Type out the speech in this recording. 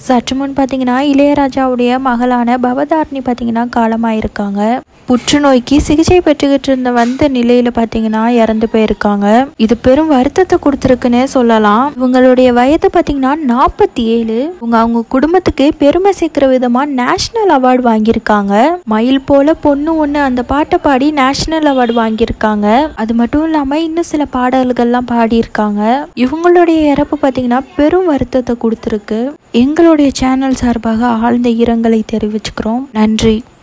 சற்று முன் பார்த்தீங்கன்னா இளையராஜாவுடைய மகளான பவதாரணி பார்த்தீங்கன்னா காலமாயிருக்காங்க புற்றுநோய்க்கு சிகிச்சை பெற்றுக்கிட்டு இருந்த வந்த நிலையில பார்த்தீங்கன்னா இறந்து போயிருக்காங்க இது பெரும் வருத்தத்தை கொடுத்துருக்குன்னே சொல்லலாம் இவங்களுடைய வயது பார்த்தீங்கன்னா நாற்பத்தி ஏழு இவங்க அவங்க குடும்பத்துக்கு பெருமை சேர்க்கிற விதமா நேஷனல் அவார்டு வாங்கியிருக்காங்க மயில் போல பொண்ணு ஒன்று அந்த பாட்டை பாடி நேஷனல் அவார்டு வாங்கியிருக்காங்க அது மட்டும் இல்லாமல் இன்னும் சில பாடல்கள்லாம் பாடியிருக்காங்க இவங்களுடைய இறப்பு பார்த்தீங்கன்னா பெரும் வருத்தத்தை கொடுத்துருக்கு எங்களுடைய சேனல் சார்பாக ஆழ்ந்த இரங்கலை தெரிவிச்சுக்கிறோம் நன்றி